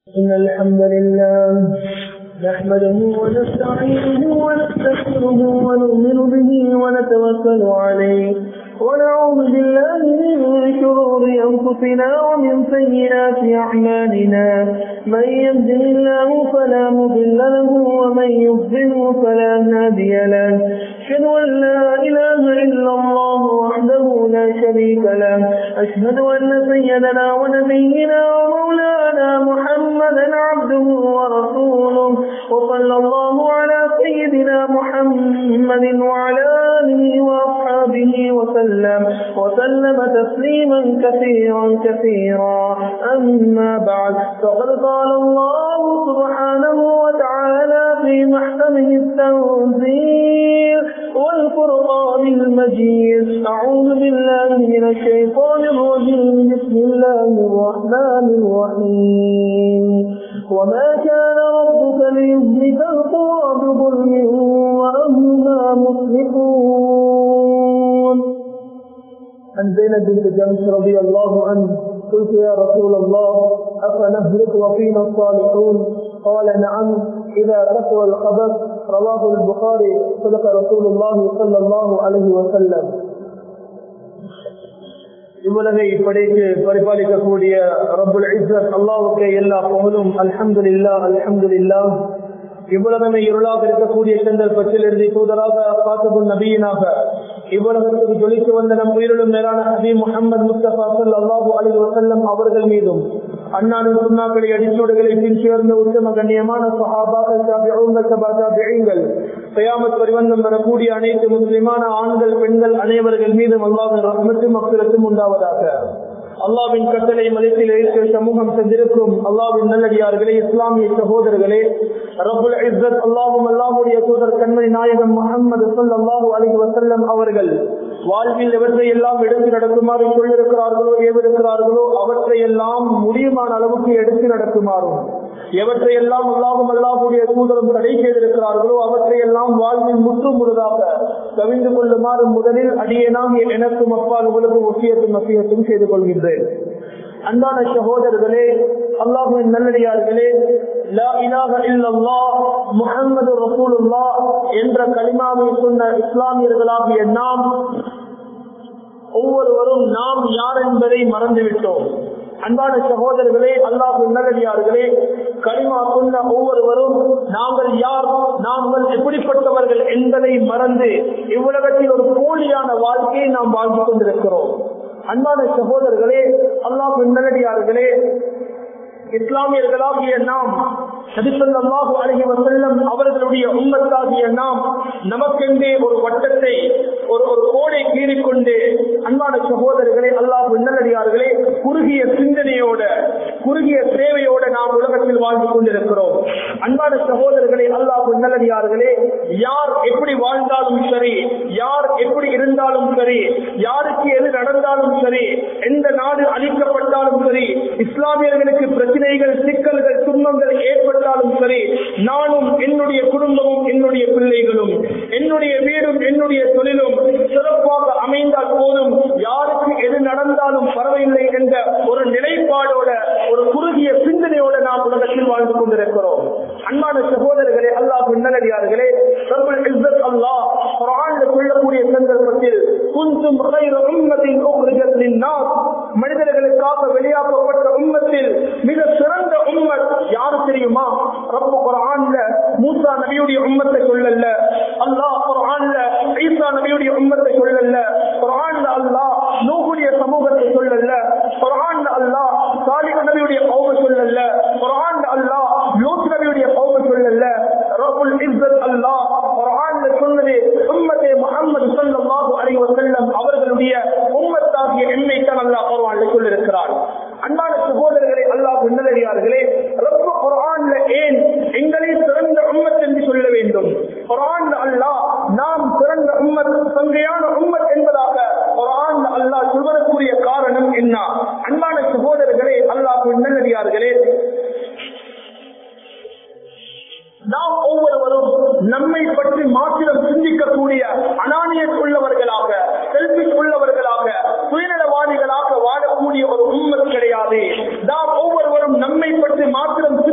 إن الحمد لله نحمده ونستعينه ونستغفره ونؤمن به ونتوكل عليه ونعوذ بالله من شرور أنفسنا ومن سيئات أعمالنا من يهده الله فلا مضل له ومن يضلله فلا هادي له أشهد أن لا إله إلا الله وحده لا شريك له أشهد أن سيدنا ونبينا ومولانا محمدا عبده ورسوله وصلى الله على سيدنا محمد وعلى آله وأصحابه وسلم وسلم تسليما كثيرا كثيرا أما بعد فقد قال الله سبحانه وتعالى في محكمه التنزيل والفرقان المجيد أعوذ بالله من الشيطان الرجيم بسم الله الرحمن الرحيم وما كان ربك ليهلك القرى بظلم وأهلها مصلحون عن زينب بنت جمش رضي الله عنه قلت يا رسول الله أفنهلك وفينا الصالحون قال نعم إذا كثر الخبث رواه البخاري صدق رسول الله صلى الله عليه وسلم இவ்வுலகை படைத்து பரிபாலிக்கக்கூடிய ரபுல் இஸ்ஸத் அல்லாவுக்கு எல்லா புகழும் அல்ஹம்துலில்லா அல்ஹம்துலில்லா இவ்வுலகமே இருளாக இருக்கக்கூடிய செந்தல் பற்றிலிருந்து தூதராக காத்தபுல் நபியினாக இவ்வுலகத்துக்கு ஜொலித்து வந்த நம் உயிரிலும் மேலான ஹபி முகமது முஸ்தபா சல் அல்லாஹூ அலி வசல்லம் அவர்கள் மீதும் அண்ணாவின் சுண்ணாக்களை அடிச்சோடுகளை பின் சேர்ந்த உத்தம கண்ணியமான சஹாபாக்கள் தாபிகள் கயாமத் பரிவந்தம் வரக்கூடிய அனைத்து முஸ்லிமான ஆண்கள் பெண்கள் அனைவர்கள் மீதும் அல்லாவின் ரஹ்மத்தும் அக்சரத்தும் உண்டாவதாக அல்லாவின் கட்டளை மதத்தில் எழுத்து சமூகம் சென்றிருக்கும் அல்லாவின் நல்லடியார்களே இஸ்லாமிய சகோதரர்களே ரபுல் இஸ்ஸத் அல்லாஹும் அல்லாஹுடைய தூதர் கண்மணி நாயகம் முகமது சொல் அல்லாஹூ அலி வசல்லம் அவர்கள் வாழ்வில் எவற்றை எல்லாம் எடுத்து நடக்குமாறு சொல்லிருக்கிறார்களோ ஏவிருக்கிறார்களோ அவற்றை எல்லாம் முடியுமான அளவுக்கு எடுத்து நடக்குமாறும் எவற்றை எல்லாம் அல்லாஹும் அல்லாஹுடைய தூதரும் தடை செய்திருக்கிறார்களோ அவற்றை எல்லாம் வாழ்வில் முற்றும் முழுதாக கவிழ்ந்து கொள்ளுமாறு முதலில் அடியேனாம் எனக்கும் அப்பால் உங்களுக்கு முக்கியத்தும் மசியத்தும் செய்து கொள்கின்றேன் அன்பான சகோதரர்களே அல்லாஹுவின் நல்லடியார்களே முகமது ரசூலுல்லா என்ற கலிமாவை சொன்ன இஸ்லாமியர்களாகிய நாம் ஒவ்வொருவரும் நாம் யார் என்பதை மறந்துவிட்டோம் அன்பான சகோதரர்களே அல்லாஹ் நல்லடியார்களே களிமா சொன்ன ஒவ்வொருவரும் நாங்கள் யார் நாங்கள் எப்படிப்பட்டவர்கள் என்பதை மறந்து இவ்வுலகத்தில் ஒரு போலியான வாழ்க்கையை நாம் வாழ்ந்து கொண்டிருக்கிறோம் அன்பான சகோதரர்களே அல்லாஹ் நல்லடியார்களே இஸ்லாமியர்களாகிய நாம் நபிசல்லாஹு அழகி வசல்லம் அவர்களுடைய உண்மத்தாகிய நாம் நமக்கென்றே ஒரு வட்டத்தை ஒரு ஒரு கோடை கீறிக்கொண்டு அன்பான சகோதரர்களே அல்லாஹ் நல்லடியார்களே குறுகிய சிந்தனையோட குறுகிய சேவையோட நாம் உலகத்தில் வாழ்ந்து கொண்டிருக்கிறோம் அன்பான சகோதரர்களே அல்லாஹ் நல்லடியார்களே யார் எப்படி வாழ்ந்தாலும் சரி யார் எப்படி இருந்தாலும் சரி யாருக்கு எது நடந்தாலும் சரி எந்த நாடு அழிக்கப்பட்டாலும் சரி இஸ்லாமியர்களுக்கு பிரச்சனைகள் சிக்கல்கள் துன்பங்கள் ஏற்பட்டாலும் சரி நானும் என்னுடைய குடும்பமும் என்னுடைய பிள்ளைகளும் என்னுடைய வீடும் என்னுடைய தொழிலும் சிறப்பாக அமைந்தால் போதும் யாருக்கு எது நடந்தாலும் பரவாயில்லை என்ற ஒரு நிலைப்பாடோட ஒரு குறுகிய சிந்தனையோட நாம் உலகத்தில் வாழ்ந்து கொண்டிருக்கிறோம் அன்பான சகோதரர்களே அல்லாஹ் நல்லடியார்களே அல்லாஹ் சொல்லக்கூடிய சந்தர்ப்பத்தில் குந்தும் மனிதர்களுக்காக வெளியாக்கப்பட்ட உண்மத்தில் மிக சிறந்த உண்மத் யாரு தெரியுமா ரப்பு குரான்ல மூசா நபியுடைய உண்மத்தை சொல்லல அல்லாஹ் குரான்ல ஈசா நபியுடைய உண்மத்தை சொல்லல குரான்ல அல்லாஹ் நூகுடைய சமூகத்தை சொல்லல குரான்ல அல்லாஹ் சாலிக நபியுடைய கௌம சொல்லல குரான்ல அல்லாஹ் யூத் நபியுடைய கௌம சொல்லல ரபுல் இஸ்ஸத் அல்லாஹ் குரான்ல சொன்னது உம்மத்தே முஹம்மது ஸல்லல்லாஹு அலைஹி வஸல்லம் அவர்களுடைய உம்மத்தாகிய எண்ணை தான் அல்லாஹ் குர்ஆன்ல சொல்லியிருக்கிறார் அன்பான சகோதரர்களே அல்லாஹ் நல்லடியார்களே ரப்ப குர்ஆன்ல ஏன் எங்களை சிறந்த உம்மத் என்று சொல்ல வேண்டும் குர்ஆன்ல அல்லாஹ் நாம் சிறந்த உம்மத் சங்கையான உம்மத் என்பதாக குர்ஆன்ல அல்லாஹ் சொல்வதற்குரிய காரணம் என்ன அன்பான சகோதரர்களே அல்லாஹ் நல்லடியார்களே நாம் ஒவ்வொருவரும் நம்மை பற்றி மாத்திரம் சிந்திக்கக்கூடிய அனானியத் உள்ளவர்களாக செல்பிஷ் உள்ளவர்களாக சுயநலவாதிகளாக வாழக்கூடிய ஒரு உண்மை கிடையாது நாம் ஒவ்வொருவரும் நம்மை பற்றி மாத்திரம்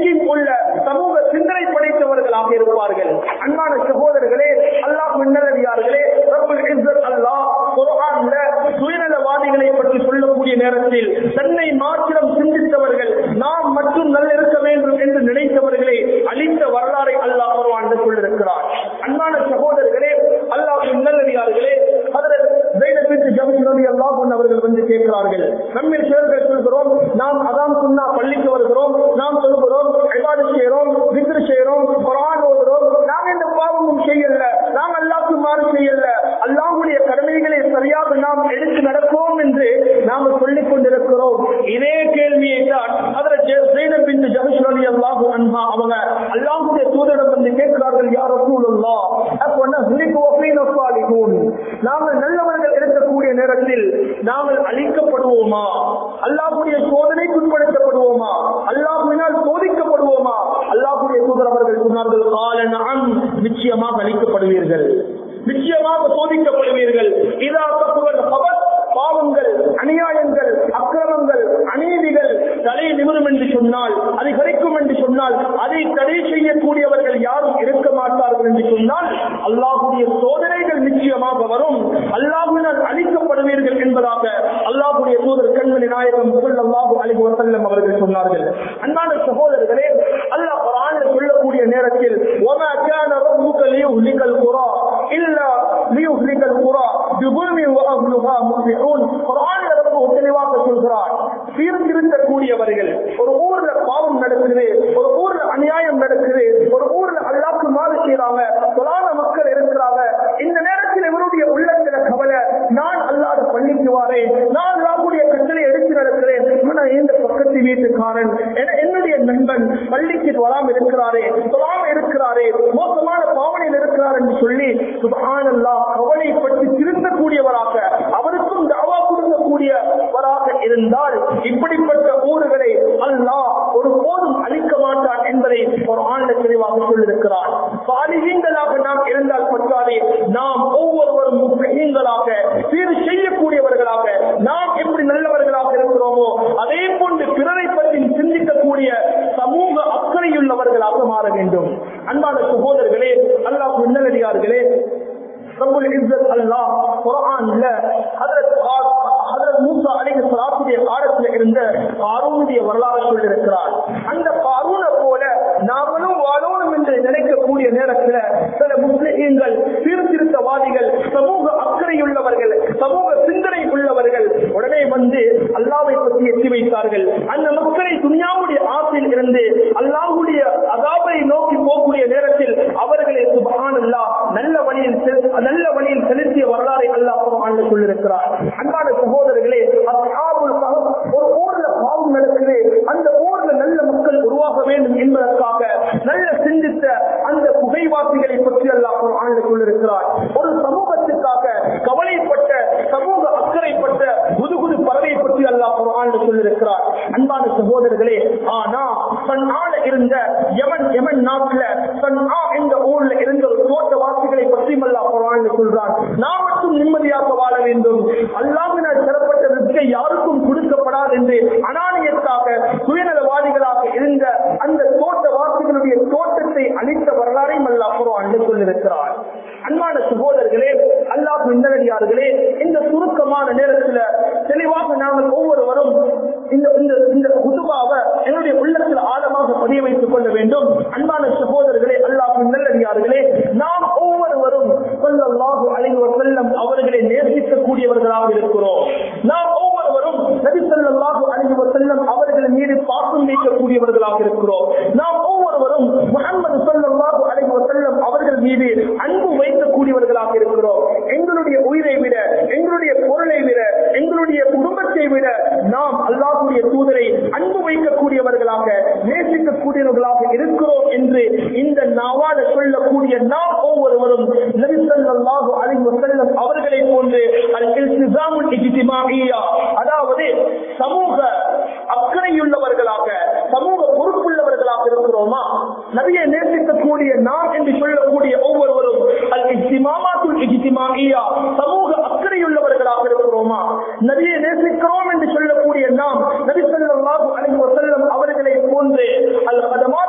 தீன் உள்ள சமூக சிந்தனை படைத்தவர்களாக இருப்பார்கள் அன்பான சகோதரர்களே அல்லாஹ் மின்னலடியார்களே ரப்பல் இஸ்ஸத் அல்லாஹ் குர்ஆன்ல சுயநலவாதிகளை பற்றி சொல்லக்கூடிய நேரத்தில் தன்னை மாத்திரம் சிந்தித்தவர்கள் நாம் மட்டும் நல்ல இருக்க வேண்டும் என்று நினைத்தவர்களை அழித்த வரலாறை அல்லாஹ் குர்ஆன்ல சொல்லியிருக்கிறார் அன்பான சகோதரர்களே அல்லாஹ் மின்னலடியார்களே ஹதரத் ஜைனப் பின்த் ஜபீர் ரலியல்லாஹு அன்ஹு அவர்கள் வந்து கேட்கிறார்கள் நம்மில் சிலர்கள் சொல்கிறோம் நாம் அதான் சொன்னா பள்ளிக்கு வருகிறோம் நாம் சொல்கிறோம் இபாதத் செய்கிறோம் விக்ர் செய்கிறோம் குர்ஆன் ஓதுறோம் நாம் எந்த பாவமும் செய்யல நாம் அல்லாஹ்க்கு மாறு செய்யல அல்லாஹ்வுடைய கடமைகளை சரியாக நாம் எடுத்து நடப்போம் என்று நாம் சொல்லிக் கொண்டிருக்கிறோம் இதே கேள்வியை தான் அதில் ஜெயினப் பின் ஜஹஷ் ரலியல்லாஹு அன்ஹா அவங்க அல்லாஹ்வுடைய தூதரிடம் வந்து கேட்கிறார்கள் யா ரசூலுல்லாஹ் அப்போ நஹ்லிகு வஃபீனா ஸாலிஹூன் நாங்கள் நல்லவர்கள் இருக்கக்கூடிய நேரத்தில் நாங்கள் அழிக்கப்படுவோமா அல்லாஹ்வுடைய சோதனைக்குட்படுத்தப்படுவோமா அல்லாஹ்வினால் சோதிக்கப்படுவோமா அல்லாஹ்வுடைய தூதர் அவர்கள் சொன்னார்கள் கால நான் நிச்சயமாக அழிக்கப்படுவீர்கள் நிச்சயமாக சோதிக்கப்படுவீர்கள் இதா தப்புவல் ஹபத் பாவங்கள் அநியாயங்கள் அக்கிரமங்கள் அநீதிகள் தடை நிமிரும் என்று சொன்னால் அதை கிடைக்கும் என்று சொன்னால் அதை தடை செய்யக்கூடியவர்கள் யாரும் இருக்க மாட்டார்கள் என்று சொன்னால் அல்லாஹுடைய சோதனைகள் நிச்சயமாக வரும் அல்லாஹுவினால் அழிக்கப்படுவீர்கள் என்பதாக அல்லாஹுடைய தூதர் கண்மணி நாயகம் அல்லாஹு அலிஹி வசல்லம் அவர்கள் சொன்னார்கள் அன்பான சகோதரர்களே அல்லாஹ் குர்ஆனில் சொல்லக்கூடிய நேரத்தில் وما كان ربك ليهلك القرى الا ليهلك القرى بظلم واهلها مصلحون குர்ஆனில் ரப்பு தெளிவாக சொல்கிறார் சீர்திருத்தக்கூடியவர்கள் ஒரு ஊர்ல பாவம் நடக்குது ஒரு ஊர்ல அநியாயம் நடக்குது ஒரு ஊர்ல அல்லாஹ்க்கு மாறு செய்யறாங்க சொல்லாத மக்கள் இருக்கிறாங்க இந்த நேரத்தில் இவருடைய உள்ளத்துல கவலை நான் அல்லாத பள்ளிக்கு வாரேன் நான் அல்லாஹ்வுடைய கட்டளை எடுத்து நடக்கிறேன் நான் இந்த பக்கத்து வீட்டுக்காரன் என- என்னுடைய நண்பன் பள்ளிக்கு வராம இருக்கிறாரே சொல்லாம இருக்கிறாரே மோசமான பாவனையில் இருக்கிறார் என்று சொல்லி சுபஹானல்லாஹ் கவலைப்பட்டு திருந்தக்கூடியவராக அவருக்கும் தாவா கொடுக்கக்கூடியவராக இருந்தால் இப்படிப்பட்ட ஊர்களை அல்லாஹ் ஒரு போதும் அழிக்க மாட்டான் என்பதை ஒரு ஆண்ட தெளிவாக சொல்லியிருக்கிறார் சாலிகங்களாக நாம் இருந்தால் பற்றாதே நாம் ஒவ்வொருவரும் முஸ்லிம்களாக சீர் செய்யக்கூடியவர்களாக நாம் எப்படி நல்லவர்களாக இருக்கிறோமோ அதே போன்று பிறரை பற்றி சிந்திக்கக்கூடிய சமூக அக்கறையுள்ளவர்களாக மாற வேண்டும் அன்பான சகோதரர்களே அல்லாஹ் நல்லடியார்களே ரப்புல் இஸ்ஸத் அல்லாஹ் குர்ஆன்ல ஹஜ்ரத் ஆ- ஹஜ்ரத் மூசா அலைஹிஸ்ஸலாத்துடைய காலத்துல இருந்த காரூனுடைய வரலாறு சொல்லியிருக்கிறார் அந்த காரூனை போல நாமளும் வாழணும் என்று நினைக்கக்கூடிய நேரத்துல சில முஸ்லிம்கள் சீர்திருத்தவாதிகள் சமூக அக்கறையுள்ளவர்கள் சமூக சிந்தனை உள்ளவர்கள் உடனே வந்து அல்லாவை பற்றி எட்டி வைத்தார்கள் அந்த மக்களை துனியாவுடைய ஆசையில் இருந்து அல்லாஹ்வுடைய அதாபை நோக்கி போகக்கூடிய நேரத்தில் அவர்களை சுபஹானல்லா நல்ல வழியில் செல்- நல்ல வழியில் செலுத்திய வரலாறை அல்லாஹ் குர்ஆனில் சொல்லியிருக்கிறார் அன்பான சகோதரர்களே அஸ்ஹாபுல் கஹஃப் ஒரு ஊர்ல பாவம் நடக்குது அந்த ஊர்ல நல்ல மக்கள் உருவாக வேண்டும் என்பதற்காக நல்ல சிந்தித்த அந்த புகைவாசிகளை பற்றி அல்லாஹ் குர்ஆனில் சொல்லியிருக்கிறார் ஒரு சமூகத்துக்காக கவலைப்பட்ட சமூக அக்கறைப்பட்ட புதுகுது பறவை பற்றி அல்லாஹ் குர்ஆனில் சொல்லியிருக்கிறார் அன்பான சகோதரர்களே ஆனா சன்ஆல இருந்த யமன் யமன் நாட்டுல சன்ஆ என்ற ஊர்ல இருந்த ஒரு தோட்டவாசிகளை பற்றி அல்லாஹ் குர்ஆனில் சொல்றார் நாம் மட்டும் நிம்மதியாக வாழ வேண்டும் அல்லாஹ்வினால் தரப்பட்ட ரிஸ்கை யாருக்கும் கொடுக்கப்படாது என்று அனானியத்தாக சுயநலவாதிகளாக இருந்த அந்த தோட்டவாசிகளுடைய தோட்டத்தை அழித்த வரலாறையும் அல்லாஹ் குர்ஆனில் சொல்லியிருக்கிறார் அன்பான சகோதரர்களே அல்லாஹ் இந்தடியார்களே இந்த சுருக்கமான நேரத்துல தெளிவாக நாங்கள் ஒவ்வொருவரும் இந்த இந்த இந்த குதுபாவை என்னுடைய உள்ளத்தில் ஆழமாக பதிய வைத்துக் கொள்ள வேண்டும் அன்பான சகோதரர்களே அல்லாஹ் நல்லடியார்களே நாம் ஒவ்வொருவரும் ஸல்லல்லாஹு அலைஹி வஸல்லம் அவர்களை நேசிக்கக்கூடியவர்களாக இருக்கிறோம் நாம் ஒவ்வொருவரும் நபி ஸல்லல்லாஹு அலைஹி வஸல்லம் அவர்கள் மீது பாசம் வைக்கக்கூடியவர்களாக இருக்கிறோம் நாம் ஒவ்வொருவரும் முஹம்மது ஸல்லல்லாஹு அலைஹி வஸல்லம் அவர்கள் மீது அன்பு வைக்கக்கூடியவர்களாக இருக்கிறோம் எங்களுடைய உயிரை விட எங்களுடைய பொருளை விட எங்களுடைய குடும்பத்தை விட நாம் அல்லாஹ்வுடைய தூதரை அன்பு வைக்கக்கூடியவர்களாக நேசிக்கக்கூடியவர்களாக இருக்கிறோம் என்று இந்த நாவால சொல்லக்கூடிய நாம் ஒவ்வொருவரும் நபி ஸல்லல்லாஹு அலைஹி வஸல்லம் அவர்களை போன்று அல் இல்திஸாமுல் இஜ்திமாஇய்யா அதாவது சமூக அக்கறையுள்ளவர்களாக சமூக பொறுப்புள்ளவர்களாக இருக்கிறோமா நபியை நேசிக்கக்கூடிய நாம் என்று சொல்லக்கூடிய ஒவ்வொருவரும் அல் இஜ்திமாமாத்துல் இஜ்திமாஇய்யா சமூக அக்கறையுள்ளவர்களாக இருக்கிறோமா நபியை நேசிக்கிறோம் என்று சொல்லக்கூடிய நாம் நபி ஸல்லல்லாஹு அலைஹி வஸல்லம் அவர்களை போன்று அல் கதமாத்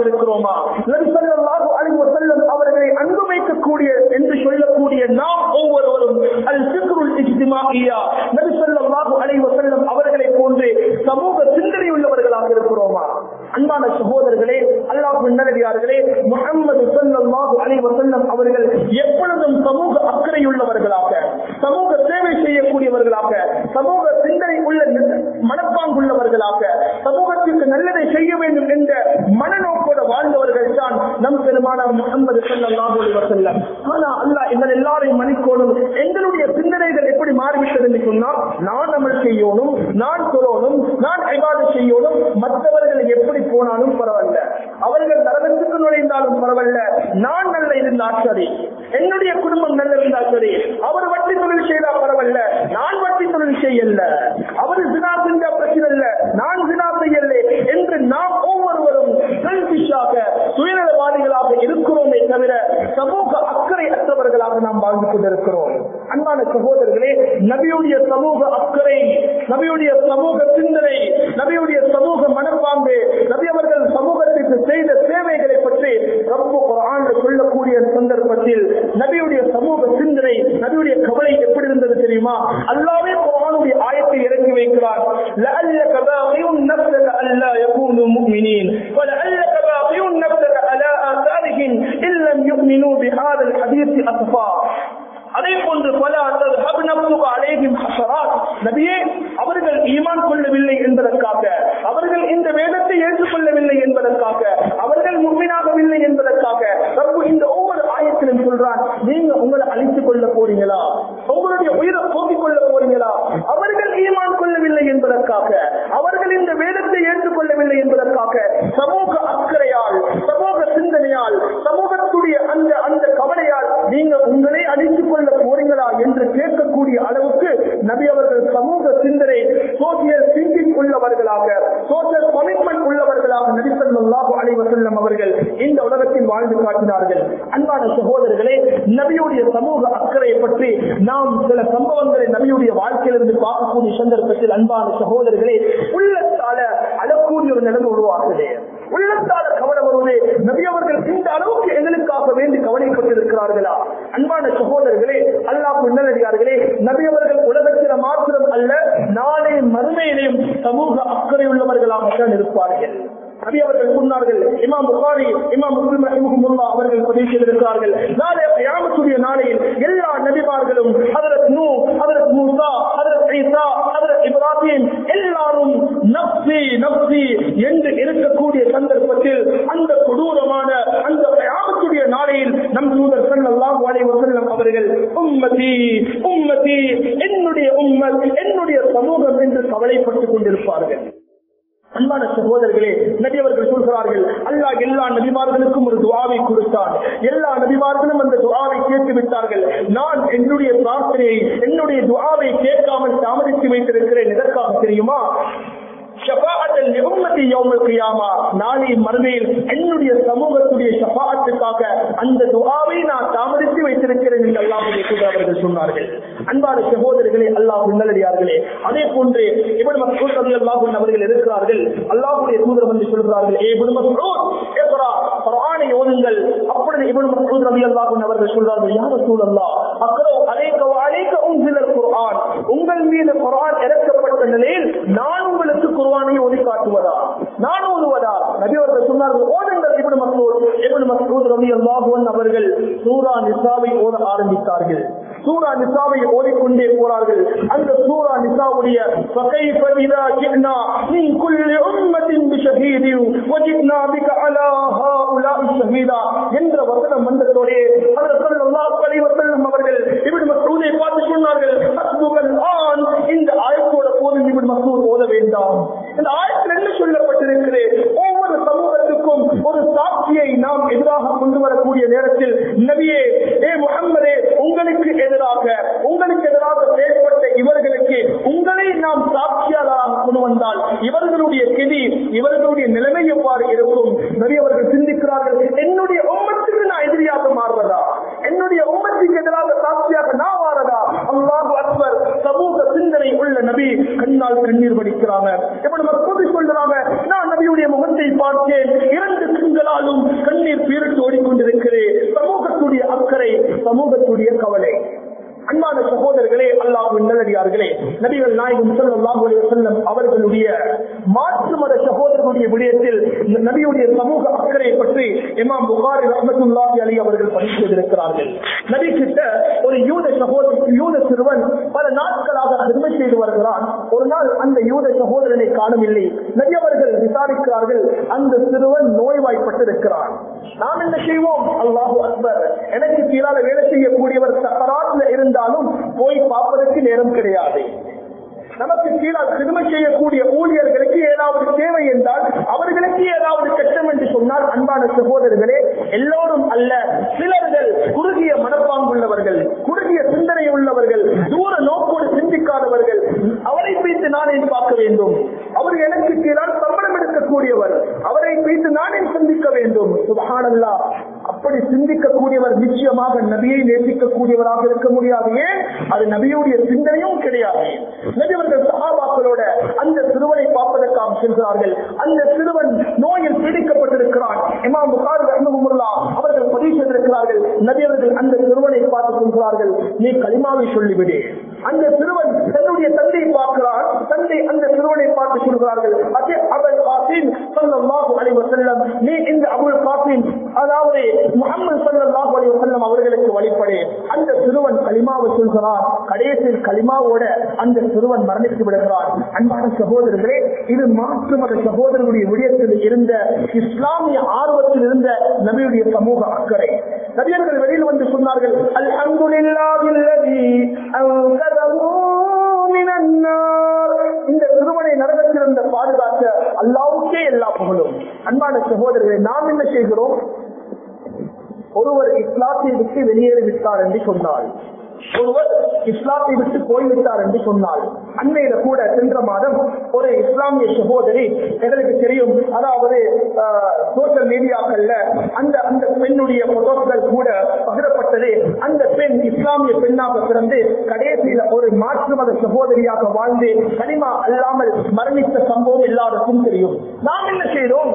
இருக்கிறோமா நபி ஸல்லல்லாஹு அலைஹி வஸல்லம் அவர்களை அன்பு வைக்கக்கூடிய என்று சொல்லக்கூடிய நாம் ஒவ்வொருவரும் அல் சிக்ருல் இஜ்திமாஇயா நபி ஸல்லல்லாஹு அலைஹி வஸல்லம் அவர்களை போன்று சமூக சிந்தனை உள்ளவர்களாக இருக்கிறோமா அன்பான சகோதரர்களே அல்லாஹ் நல்லடியார்களே முஹம்மது ஸல்லல்லாஹு அலைஹி வஸல்லம் அவர்கள் எப்பொழுதும் சமூக அக்கறை உள்ளவர்களாக சமூக சேவை செய்யக்கூடியவர்களாக சமூக சிந்தனை உள்ள மனப்பாங்குள்ளவர்களாக சமூகத்திற்கு நல்லதை செய்ய வேண்டும் என்ற மனநோக்கோடு வாழ்ந்தவர்கள் தான் நம் பெருமானார் முகமது ஸல்லல்லாஹு அலைஹி வஸல்லம் ஆனா அல்லாஹ் எங்கள் எல்லாரையும் மன்னிக்கோணும் எங்களுடைய சிந்தனைகள் எப்படி மாறிவிட்டது என்று சொன்னால் நான் அமல் செய்யணும் நான் சொல்லணும் நான் ஐபாடு செய்யணும் மற்றவர்கள் எப்படி போனாலும் பரவாயில்ல அவர்கள் நரகத்துக்கு நுழைந்தாலும் பரவாயில்ல நான் நல்ல இருந்தால் சரி என்னுடைய குடும்பம் நல்ல இருந்தால் சரி அவர் வட்டி தொழில் செய்தால் பரவாயில்ல நான் வட்டி தொழில் செய்யல அவர் சினா செஞ்சா பிரச்சனை இல்ல நான் சினா செய்யல என்று நாம் ஒவ்வொருவரும் செல்பிஷாக சுயநலவாதிகளாக இருக்கிறோமே தவிர சமூக அக்கறை அற்றவர்களாக நாம் வாழ்ந்து கொண்டிருக்கிறோம் அன்பான சகோதரர்களே நபியுடைய சமூக அக்கறை நபியுடைய சமூக சிந்தனை நபியுடைய சமூக மனப்பாங்கு நபி அவர்கள் சமூகத்திற்கு செய்த சேவைகளை பற்றி ரப்பு குரான் சொல்லக்கூடிய சந்தர்ப்பத்தில் நபியுடைய சமூக சிந்தனை நபியுடைய கவலை எப்படி இருந்தது தெரியுமா அல்லாவே குரானுடைய ஆயத்தை இறங்கி வைக்கிறார் لعلك باقي نفسك ألا يكونوا مؤمنين ولعلك باقي نفسك على آثارهم إن لم يؤمنوا بهذا الحديث أسفا அதே போன்று பல அலைஹிம் ஹசராத் நபியே அவர்கள் ஈமான் கொள்ளவில்லை என்பதற்காக அவர்கள் இந்த வேதத்தை ஏற்றுக்கொள்ளவில்லை என்பதற்காக அவர்கள் முன்மினாகவில்லை என்பதற்காக ரப்பு இந்த ஒவ்வொரு ஆயத்திலும் சொல்றான் நீங்க உங்களை அழித்துக் கொள்ள போறீங்களா உங்களுடைய உயிரை போக்கிக் கொள்ள போறீங்களா அவர்கள் ஈமான் கொள்ளவில்லை என்பதற்காக அவர்கள் இந்த வேதத்தை ஏற்றுக்கொள்ளவில்லை என்பதற்காக சமூக அக்கறையால் சமூக சிந்தனையால் சமூகத்துடைய அந்த அந்த கவலையால் நீங்க உங்களை அழித்துக் கொள்ள போறீங்களா என்று கேட்கக்கூடிய அளவுக்கு நபி அவர்கள் சமூக சிந்தனை சோசியல் திங்கிங் உள்ளவர்களாக சோசியல் கமிட்மெண்ட் உள்ளவர்களாக நபி ஸல்லல்லாஹு அலைஹி வஸல்லம் அவர்கள் இந்த உலகத்தில் வாழ்ந்து காட்டினார்கள் அன்பான சகோதரர்களே நபியுடைய சமூக அக்கறையை பற்றி நாம் சில சம்பவங்களை நபியுடைய வாழ்க்கையிலிருந்து பார்க்கக்கூடிய சந்தர்ப்பத்தில் அன்பான சகோதரர்களே உள்ளத்தால அழக்கூடிய ஒரு நிலைமை உருவாகுது உள்ளத்தால கவலை வருவது நபி அவர்கள் இந்த அளவுக்கு எங்களுக்காக வேண்டி கவலைப்பட்டிருக்கிறார்களா அன்பான சகோதரர்களே அல்லாஹ் நல்லடியார்களே நபி அவர்கள் உலகத்தில மாத்திரம் அல்ல நாளை மறுமையிலையும் சமூக அக்கறை உள்ளவர்களாகத்தான் இருப்பார்கள் நபி அவர்கள் சொன்னார்கள் இமாம் புகாரி இமாம் முஸ்லிம் ரஹிமஹுல்லாஹ் அவர்கள் பதிவு செய்திருக்கிறார்கள் நாளை கியாமத்துடைய நாளையில் எல்லா நபிமார்களும் ஹஜரத் நூ ஹஜரத் மூசா ஹஜரத் ஈசா ஹஜரத் இப்ராஹிம் எல்லாரும் நப்சி நப்சி என்று இருக்கக்கூடிய சந்தர்ப்பத்தில் அந்த கொடூரமான அந்த கியாமத்துடைய நாளையில் நம் தூதர் ஸல்லல்லாஹு அலைஹி வஸல்லம் அவர்கள் உம்மதி உம்மதி என்னுடைய உம்மத் என்னுடைய சமூகம் என்று கவலைப்பட்டுக் கொண்டிருப்பார்கள் அன்பான சகோதரர்களே நபி அவர்கள் சொல்கிறார்கள் அல்லாஹ் எல்லா நபிமார்களுக்கும் ஒரு துவாவை கொடுத்தார் எல்லா நபிமார்களும் அந்த துவாவை கேட்டு விட்டார்கள் நான் என்னுடைய பிரார்த்தனையை என்னுடைய துவாவை கேட்காமல் தாமதித்து வைத்திருக்கிறேன் எதற்காக தெரியுமா ஷஃபாஅத்தல் லிஉம்மத்தி யௌமல் கியாமா நாளை மறுமையில் என்னுடைய சமூகத்துடைய ஷஃபாஅத்துக்காக அந்த துஆவை நான் தாமதித்து வைத்திருக்கிறேன் என்று அல்லாஹ்வுடைய தூதர் அவர்கள் சொன்னார்கள் அன்பான சகோதரர்களே அல்லாஹ் நல்லடியார்களே அதே போன்று இப்னு மஸ்ஊத் ரலியல்லாஹு அன்ஹு அவர்கள் இருக்கிறார்கள் அல்லாஹ்வுடைய தூதர் வந்து சொல்கிறார்கள் ஏ இப்னு மஸ்ஊத் இக்ரா குர்ஆனை ஓதுங்கள் அப்பொழுது இப்னு மஸ்ஊத் ரலியல்லாஹு அன்ஹு அவர்கள் சொல்றார்கள் யா ரசூலல்லாஹ் அக்ரா அலைக வ அலைக உன்சிலல் குர்ஆன் உங்கள் மீது குர்ஆன் இறக்கப்பட்ட நிலையில் நான் உங்களுக்கு குர்ஆனை ஓதி காட்டுவதா நான் ஓதுவதா நபி அவர்கள் சொன்னார்கள் ஓதுங்கள் இப்னு மஸ்ஊத் இப்னு மஸ்ஊத் ரலியல்லாஹு அன்ஹு அவர்கள் சூரா நிசாவை ஓத ஆரம்பித்தார்கள் சூரா நிசாவை ஓதிக்கொண்டே போறார்கள் அந்த சூரா நிசாவுடைய فكيف إذا جئنا من كل أمة بشهيد وجئنا بك على هؤلاء شهيدا என்ற வசனம் வந்ததோடே அதற்கு ஸல்லல்லாஹு அலைஹி வஸல்லம் அவர்கள் இப்னு மஸ்ஊதை பார்த்து சொன்னார்கள் ஹஸ்புகல் ஆன் இந்த ஆயத்தோட போதும் இப்னு மஸ்ஊத் ஓத வேண்டாம் இந்த ஆயத்தில் என்ன சொல்லப்பட்டிருக்கிறது ஒவ்வொரு சமூகத்துக்கும் ஒரு சாட்சியை நாம் எதிராக கொண்டு வரக்கூடிய நேரத்தில் நபியே ஏ முகம்மதே உங்களுக்கு எதிராக உங்களுக்கு எதிராக செயல்பட்ட இவர்களுக்கு உங்களை நாம் சாட்சியாளராக கொண்டு வந்தால் இவர்களுடைய கெதி இவர்களுடைய நிலைமை எவ்வாறு இருக்கும் நபி அவர்கள் சிந்திக்கிறார்கள் என்னுடைய உம்மத்துக்கு நான் எதிரியாக மாறுவதா என்னுடைய உம்மத்துக்கு எதிராக சாட்சியாக நான் மாறதா அல்லாஹ் அக்பர் சமூக சிந்தனை உள்ள நபி கண்ணால் கண்ணீர் வடிக்கிறாங்க எப்படி மக்கள் சொல்றாங்க நான் நபியுடைய முகத்தை பார்த்தேன் இரண்டு கண்களா நாளும் கண்ணீர் பீரிட்டு ஓடிக்கொண்டிருக்கிறேன் சமூகத்துடைய அக்கறை சமூகத்துடைய கவலை அன்பான சகோதரர்களே அல்லாஹின் நல்லடியார்களே நபிகள் நாயகம் ஸல்லல்லாஹு அலைஹி வஸல்லம் அவர்களுடைய மாற்று மத சகோதரர்களுடைய விடயத்தில் நபியுடைய சமூக அக்கறை பற்றி இமாம் புகாரி ரஹ்மத்துல்லாஹி அலைஹி அவர்கள் பதிவு செய்திருக்கிறார்கள் நபி கிட்ட ஒரு யூத சகோதர யூத சிறுவன் பல நாட்களாக அருமை செய்து வருகிறான் ஒரு நாள் அந்த யூத சகோதரனை காணவில்லை நபி அவர்கள் விசாரிக்கிறார்கள் அந்த சிறுவன் நோய்வாய்ப்பட்டிருக்கிறான் நாம் என்ன செய்வோம் அல்லாஹு அக்பர் எனக்கு கீழால வேலை செய்யக்கூடியவர் சக்கராத்துல இருந்தாலும் போய் பார்ப்பதற்கு நேரம் கிடையாது நமக்கு கீழால் சிறுமை செய்யக்கூடிய ஊழியர்களுக்கு ஏதாவது தேவை என்றால் அவர்களுக்கு ஏதாவது கஷ்டம் என்று சொன்னால் அன்பான சகோதரர்களே எல்லோரும் அல்ல சிலர்கள் குறுகிய மனப்பாங்குள்ளவர்கள் குறுகிய சிந்தனை உள்ளவர்கள் தூர நோக்கோடு சிந்திக்காதவர்கள் அவரை வைத்து நானே பார்க்க வேண்டும் அவர் எனக்கு கீழால் சம்பளம் எடுக்கக்கூடியவர் அவரை வைத்து நானே சிந்திக்க வேண்டும் சுபஹானல்லா அப்படி சிந்திக்கக்கூடியவர் நிச்சயமாக நபியை நேசிக்கக்கூடியவராக இருக்க முடியாது ஏன் அது நபியுடைய சிந்தனையும் கிடையாது நபிவர்கள் சகாபாக்களோட அந்த சிறுவனை பார்ப்பதற்காக செல்கிறார்கள் அந்த சிறுவன் நோயில் பீடிக்கப்பட்டிருக்கிறான் இமாம் புகார் ரஹ்மஹுல்லா அவர்கள் பதிவு செய்திருக்கிறார்கள் நபியவர்கள் அந்த சிறுவனை பார்த்து சொல்கிறார்கள் நீ களிமாவை சொல்லிவிடு அந்த சிறுவன் தன்னுடைய தந்தையை பார்க்கிறார் தந்தை அந்த சிறுவனை பார்த்து சொல்கிறார்கள் அதே அபுல் காசிம் ஸல்லல்லாஹு அலைஹி வஸல்லம் நீ இந்த அபுல் காசிம் அதாவது முஹம்மது ஸல்லல்லாஹு அலைஹி வஸல்லம் அவர்களுக்கு வழிபடு அந்த சிறுவன் கலிமாவை சொல்கிறார் கடைசியில் கலிமாவோட அந்த சிறுவன் மரணித்து விடுகிறார் அன்பான சகோதரர்களே இது மாற்று மத சகோதரர்களுடைய விடயத்தில் இருந்த இஸ்லாமிய ஆர்வத்தில் இருந்த நபியுடைய சமூக அக்கறை நபியர்கள் வெளியில் வந்து சொன்னார்கள் அல்ஹம்துலில்லாஹில்லதி அன்கதஹு மினன் நார் இந்த சிறுவனை நரகத்திலிருந்து பாதுகாக்க அல்லாவுக்கே எல்லா புகழும் அன்பான சகோதரர்களை நாம் என்ன செய்கிறோம் ஒருவர் இஸ்லாத்தை விட்டு வெளியேறி விட்டார் என்று சொன்னால் ஒருவர் இஸ்லாத்தை விட்டு போய்விட்டார் என்று சொன்னால் அண்மையில கூட சென்ற மாதம் ஒரு இஸ்லாமிய சகோதரி எங்களுக்கு தெரியும் அதாவது சோசியல் மீடியாக்கள்ல அந்த அந்த பெண்ணுடைய போட்டோக்கள் கூட பகிரப்பட்டது அந்த பெண் இஸ்லாமிய பெண்ணாக பிறந்து கடைசியில ஒரு மாற்று மத சகோதரியாக வாழ்ந்து கனிமா அல்லாமல் மரணித்த சம்பவம் எல்லாருக்கும் தெரியும் நாம் என்ன செய்தோம்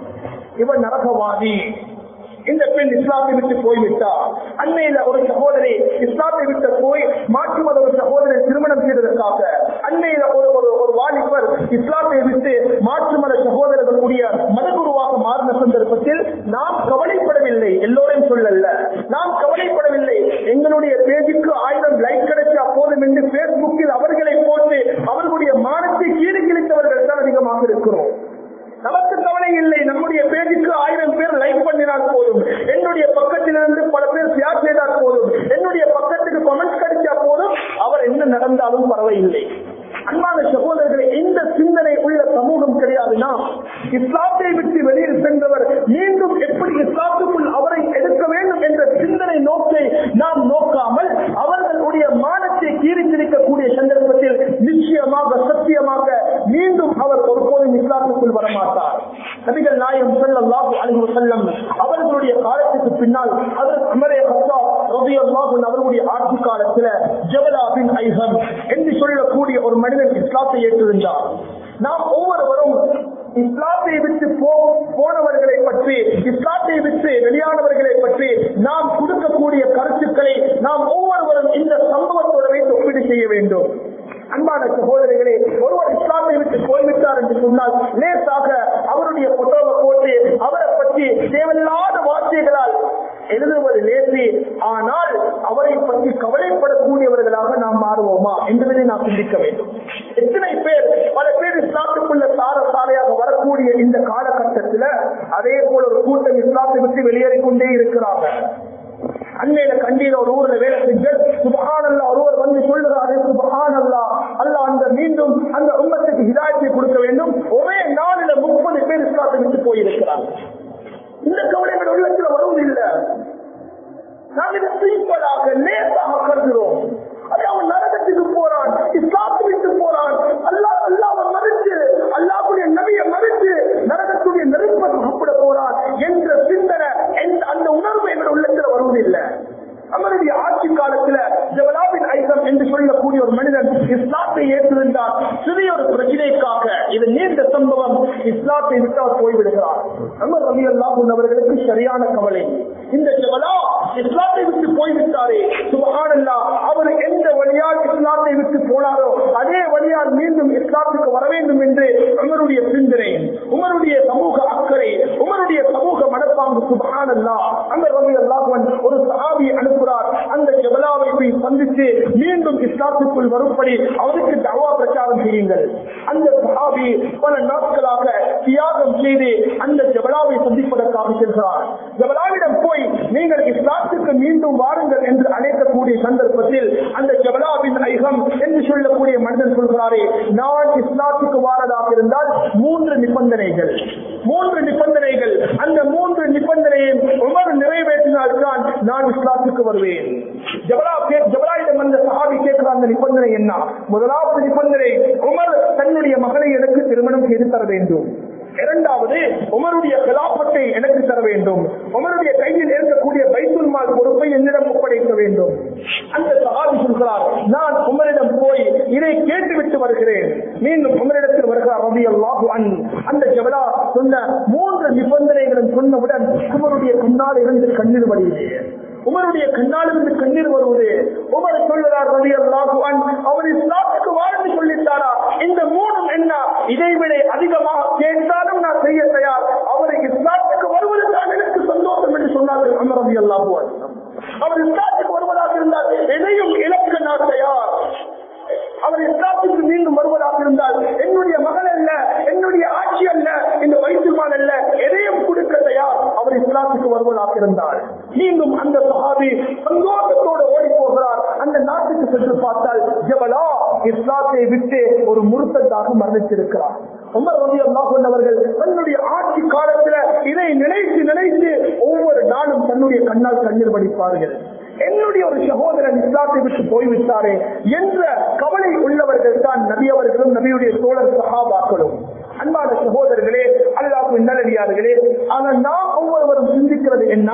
இவன் நரகவாதி இந்த பெண் இஸ்லாத்தை விட்டு போய்விட்டார் அண்மையில ஒரு சகோதரி இஸ்லாத்தை விட்டு போய் மாற்று மத ஒரு சகோதரி திருமணம் செய்ததற்காக அண்மையில ஒரு ஒரு ஒரு வாலிபர் இஸ்லாத்தை விட்டு மாற்று மத சகோதரர்களுடைய மதகுருவாக மாறின சந்தர்ப்பத்தில் நாம் கவலைப்படவில்லை எல்லோரையும் சொல்லல நாம் கவலைப்படவில்லை எங்களுடைய பேஜுக்கு ஆயிரம் லைக் கிடைச்சா போதும் என்று பேஸ்புக்கில் அவர்களை போட்டு அவர்களுடைய மானத்தை கீழே கிழித்தவர்கள் தான் அதிகமாக இருக்கிறோம் நமக்கு கவலை இல்லை நம்முடைய பேஜுக்கு ஆயிரம் பேர் லைக் பண்ணினால் போதும் என்னுடைய பக்கத்திலிருந்து பல பேர் ஷேர் செய்தால் போதும் என்னுடைய பக்கத்துக்கு கமெண்ட் கிடைச்சா போதும் அவர் என்ன நடந்தாலும் பரவாயில்லை அன்பான சகோதரர்களை இந்த சிந்தனை உள்ள சமூகம் கிடையாதுன்னா இஸ்லாத்தை விட்டு வெளியில் சென்றவர் மீண்டும் எப்படி இஸ்லாத்துக்குள் அவரை எடுக்க வேண்டும் என்ற சிந்தனை நோக்கை நாம் நோக்காமல் அவர்களுடைய மானத்தை கீறித்திருக்கக்கூடிய சந்தர்ப்பத்தில் நிச்சயமாக சத்தியமாக மீண்டும் அவர் ஒருபோதும் இஸ்லாத்துக்குள் வரமாட்டார் நபிகள் நாயம் ஸல்லல்லாஹு அலைஹி வஸல்லம் அவர்களுடைய காலத்துக்கு பின்னால் அதற்கு உமரே கத்தாப் ரலியல்லாஹு அன்ஹு அவர்களுடைய ஆட்சி காலத்துல ஜபலா பின் ஐஹம் என்று சொல்லக்கூடிய ஒரு மனிதன் இஸ்லாத்தை ஏற்றிருந்தார் நாம் ஒவ்வொருவரும் இஸ்லாத்தை விட்டு போ- போனவர்களை பற்றி இஸ்லாத்தை விட்டு வெளியானவர்களை பற்றி நாம் கொடுக்கக்கூடிய கருத்துக்களை நாம் ஒவ்வொருவரும் இந்த சம்பவத்தோடு வைத்து ஒப்பீடு செய்ய வேண்டும் அன்பான சகோதரிகளே ஒருவர் இஸ்லாத்தை விட்டு போய்விட்டார் என்று சொன்னால் லேசாக அவருடைய போட்டோவை போட்டு அவரை பற்றி தேவையில்லாத வார்த்தைகளால் எழுதுவது லேசி ஆனால் அவரை பற்றி கவலைப்படக்கூடியவர்களாக நாம் மாறுவோமா என்பதை நாம் சிந்திக்க வேண்டும் எத்தனை பேர் பல பேர் இஸ்லாத்துக்குள்ள சார சாலையாக வரக்கூடிய இந்த காலகட்டத்தில் அதே போல ஒரு கூட்டம் இஸ்லாத்தை விட்டு வெளியேறிக் கொண்டே இருக்கிறார்கள் அன்னையில கண்டியில ஒரு ஊர்ல வேலை செஞ்சு சுபஹானல்லா ஒருவர் வந்து சொல்லுறாரு சுபஹானல்லா அல்லாஹ் அந்த மீண்டும் அந்த உம்மத்துக்கு ஹிதாயத்தை கொடுக்க வேண்டும் ஒரே நாளில முப்பது பேர் இஸ்லாத்தை விட்டு போயிருக்கிறாங்க இந்த கவலைகள் உள்ளத்துல வருவதில்லை நாம் இதை சிம்பிளாக லேசாக கருதுகிறோம் அது அவன் நரகத்துக்கு போறான் இஸ்லாத்தை விட்டு போறான் அல்லாஹ் அல்லாஹ் மறுத்து அல்லாஹ்வுடைய நபியை மறுத்து நரகத்துடைய நெருப்பை சாப்பிட போறான் என்ற சிந்தனை எந்த- அந்த உணர்வு எங்கள் உள்ளத்துல வருவதில்லை நம்மளுடைய ஆட்சி காலத்துல ஜவலாபின் ஐசம் என்று சொல்லக்கூடிய ஒரு மனிதன் இஸ்லாத்தை ஏற்றிருந்தார் சிறிய ஒரு பிரச்சனைக்காக இது நீண்ட சம்பவம் இஸ்லாத்தை விட்டால் போய்விடுகிறார் அமர் ரவி அல்லாஹ் அவர்களுக்கு சரியான கவலை இந்த ஜபலா இஸ்லாத்தை விட்டு போய்விட்டாரே சுபஹானல்லா அவர் எந்த வழியால் இஸ்லாத்தை விட்டு போனாரோ அதே வழியால் மீண்டும் இஸ்லாத்துக்கு வர வேண்டும் என்று உமருடைய சிந்தனை உமருடைய சமூக அக்கறை உமருடைய சமூக மனப்பாங்கு சுபஹானல்லா அமர் ரவி அல்லாஹ் ஒரு சஹாபி அனுப்புகிறார் அந்த ஜபலாவை போய் சந்தித்து மீண்டும் இஸ்லாத்துக்குள் வரும்படி அவருக்கு தவா பிரச்சாரம் செய்யுங்கள் அந்த சஹாபி பல நாட்களாக தியாகம் செய்து அந்த ஜபலாவை சந்திப்பதற்காக செல்கிறார் ஜபலாவிடம் போய் நீங்கள் இஸ்லாத்துக்கு மீண்டும் வாருங்கள் என்று அழைக்கக்கூடிய சந்தர்ப்பத்தில் அந்த ஜபலாவின் ஐகம் என்று சொல்லக்கூடிய மனிதன் சொல்கிறாரே நான் இஸ்லாத்துக்கு வாரதாக இருந்தால் மூன்று நிபந்தனைகள் மூன்று நிபந்தனைகள் அந்த மூன்று நிபந்தனையும் உமர் நிறைவேற்றினால்தான் நான் இஸ்லாத்துக்கு வருவேன் ஜபலா கே- ஜபலாயிடம் வந்த சஹாபி கேட்கிற அந்த நிபந்தனை என்ன முதலாவது நிபந்தனை உமர் தன்னுடைய மகனை எனக்கு திருமணம் செய்து தர வேண்டும் இரண்டாவது உமருடைய கலாபத்தை எனக்கு தர வேண்டும் உமருடைய கையில் இருக்கக்கூடிய பைத்துல் மால் பொறுப்பை என்னிடம் ஒப்படைக்க வேண்டும் அந்த சஹாபி சொல்கிறார் நான் உமரிடம் போய் இதை கேட்டுவிட்டு வருகிறேன் மீண்டும் உமரிடத்தில் வருகிறார் ரவி அல்லாஹு அன் அந்த ஜபலா சொன்ன மூன்று நிபந்தனைகளும் சொன்னவுடன் உமருடைய கண்ணால் இருந்து கண்ணீர் வடியுது உமருடைய கண்ணாலிருந்து கண்ணீர் வருவது உமர் சொல்லுகிறார் ரவி அல்லாஹு அன் அவர் இஸ்லாத்துக்கு வாழ்ந்து சொல்லிட்டாரா இந்த மூணும் என்ன இதைவிட அதிகமாக கேட்டாலும் நான் செய்ய தயார் அவர் இஸ்லாத்துக்கு வருவது தான் எனக்கு சந்தோஷம் என்று சொன்னார்கள் அமர் ரவி அல்லாஹு அன் அவர் இஸ்லாத்துக்கு வருவதாக இருந்தால் எதையும் இழக்க நான் தயார் அவர் இஸ்லாத்துக்கு மீண்டும் வருவதாக இருந்தால் என்னுடைய மகள் அல்ல என்னுடைய ஆட்சி அல்ல இந்த வைத்தியமான் அல்ல எதையும் கொடுக்க தயார் அவர் இஸ்லாத்துக்கு வருவதாக இருந்தால் மீண்டும் அந்த சஹாபி சந்தோஷத்தோடு ஓடி போகிறார் அந்த நாட்டுக்கு சென்று பார்த்தால் ஜபலா இஸ்லாத்தை விட்டு ஒரு முருத்தத்தாக மரணித்திருக்கிறார் உமர் ரவி அல்லாஹ் அவர்கள் தன்னுடைய ஆட்சி காலத்துல இதை நினைத்து நினைத்து ஒவ்வொரு நாளும் தன்னுடைய கண்ணால் கண்ணீர் வடிப்பார்கள் என்னுடைய ஒரு சகோதரன் இஸ்லாத்தை விட்டு போய்விட்டாரே என்ற கவலை உள்ளவர்கள் தான் நபி அவர்களும் நபியுடைய தோழர் சகாபாக்களும் அன்பான சகோதரர்களே அல்லாஹ் நல்லடியார்களே ஆனால் நாம் ஒவ்வொருவரும் சிந்திக்கிறது என்ன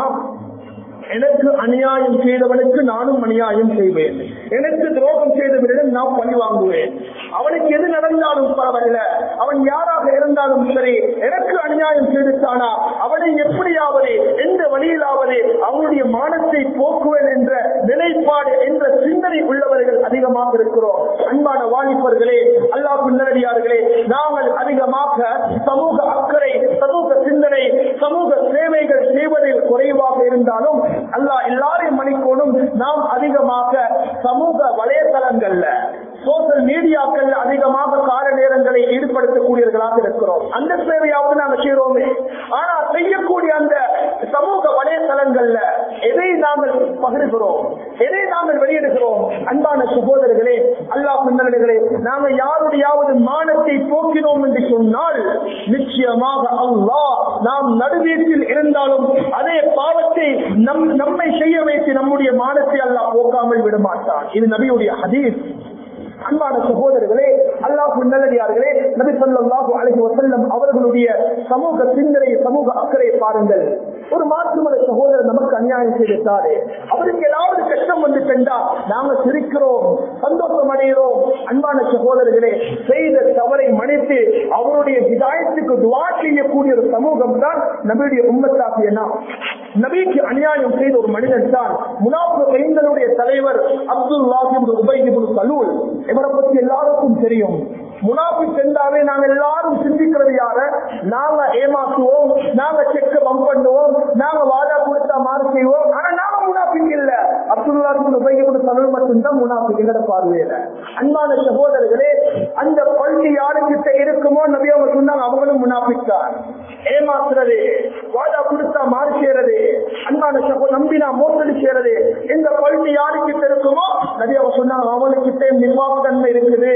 எனக்கு அநியாயம் செய்தவனுக்கு நானும் அநியாயம் செய்வேன் எனக்கு துரோகம் செய்தவனிடம் நான் பழி வாங்குவேன் அவனுக்கு எது நடந்தாலும் பரவாயில்ல அவன் யாராக இருந்தாலும் சரி எனக்கு அநியாயம் செய்துட்டானா அவனை எப்படியாவது எந்த வழியிலாவது அவனுடைய மானத்தை போக்குவேன் என்ற நிலைப்பாடு என்ற சிந்தனை உள்ளவர்கள் அதிகமாக இருக்கிறோம் அன்பான வாலிபர்களே அல்லாஹ் நல்லடியார்களே நாங்கள் அதிகமாக சமூக அக்கறை சமூக சிந்தனை சமூக சேவைகள் செய்வதில் குறைவாக இருந்தாலும் அல்லாஹ் எல்லாரையும் மணிக்கோணும் நாம் அதிகமாக சமூக வலைதளங்கள்ல சோசியல் மீடியாக்கள் அதிகமாக கால நேரங்களை ஈடுபடுத்தக்கூடியவர்களாக இருக்கிறோம் அந்த சேவையாவது நாங்க செய்யறோமே ஆனா செய்யக்கூடிய அந்த சமூக வலைதளங்கள்ல எதை நாங்கள் பகிர்கிறோம் எதை நாங்கள் வெளியிடுகிறோம் அன்பான சகோதரர்களே அல்லாஹ் முன்னர்களே நாங்கள் யாருடையாவது மானத்தை போக்கினோம் என்று சொன்னால் நிச்சயமாக அல்லாஹ் நாம் நடுவீட்டில் இருந்தாலும் அதே பாவத்தை நம் நம்மை செய்ய வைத்து நம்முடைய மானத்தை அல்லாஹ் போக்காமல் விட மாட்டான் இது நபியுடைய ஹதீஸ் அன்பான சகோதரர்களே அல்லாஹ் நல்லடியார்களே நபி ஸல்லல்லாஹு அலைஹி வஸல்லம் அவர்களுடைய சமூக சிந்தனை சமூக அக்கறை பாருங்கள் ஒரு மாற்றுமத சகோதரர் நமக்கு அநியாயம் செய்திருக்காரு அவருக்கு ஏதாவது கஷ்டம் வந்து சென்றா நாங்க சிரிக்கிறோம் சந்தோஷம் அடைகிறோம் அன்பான சகோதரர்களே செய்த தவறை மன்னித்து அவருடைய விதாயத்துக்கு துவா செய்யக்கூடிய ஒரு சமூகம் தான் நபியுடைய உம்மத்தாகிய நாம் நபிக்கு அநியாயம் செய்த ஒரு மனிதன் தான் முனாஃபு கைந்தனுடைய தலைவர் அப்துல்லாஹிம் உபைதிபுல் சலூல் இவரை பத்தி எல்லாருக்கும் தெரியும் முனாஃபி சென்றாவே நாங்க எல்லாரும் சிந்திக்கிறது யார நாங்க ஏமாத்துவோம் நாங்க செக்க பம்ப் பண்ணுவோம் நாங்க வாடா கொடுத்தா மாறு செய்வோம் ஆனா நாங்க முனாஃபிக் இல்ல அப்துல்லாஹிம் உபைதிபுல் சலூல் மட்டும்தான் முனாஃபிக் எங்கட பார்வையில அன்பான சகோதரர்களே அந்த பள்ளி யாருக்கிட்ட இருக்குமோ நபி அவங்க சொன்னாங்க அவங்களும் முனாஃபிக் தான் ஏமாத்துறது வாடா கொடுத்தா மாறு செய்யறது அன்பான சகோ நம்பினா மோசடி செய்யறது இந்த பள்ளி யாருக்கிட்ட இருக்குமோ நபி அவங்க சொன்னாங்க அவனுக்கிட்ட நிர்வாக தன்மை இருக்குது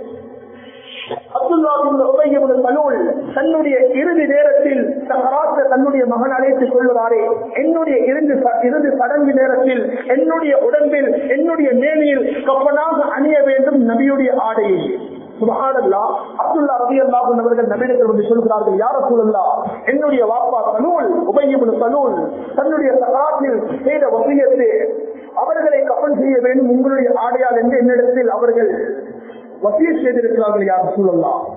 தன்னுடைய இறுதி நேரத்தில் தன்னுடைய மகன் அழைத்து சொல்லுவாரே என்னுடைய இறுதி இறுதி சடங்கு நேரத்தில் என்னுடைய உடம்பில் என்னுடைய மேனியில் கப்பனாக அணிய வேண்டும் நபியுடைய ஆடையை சுபஹானல்லா அப்துல்லா ரவி அல்லாஹும் அவர்கள் நபிடத்தில் வந்து சொல்கிறார்கள் யார சூழல்லா என்னுடைய வாப்பா சலூல் உபயமுன் சலூல் தன்னுடைய சகாத்தில் செய்த வசியத்து அவர்களை கப்பல் செய்ய வேண்டும் உங்களுடைய ஆடையால் என்று என்னிடத்தில் அவர்கள் வசிய செய்திருக்கிறார்கள் யார் சூழல்லா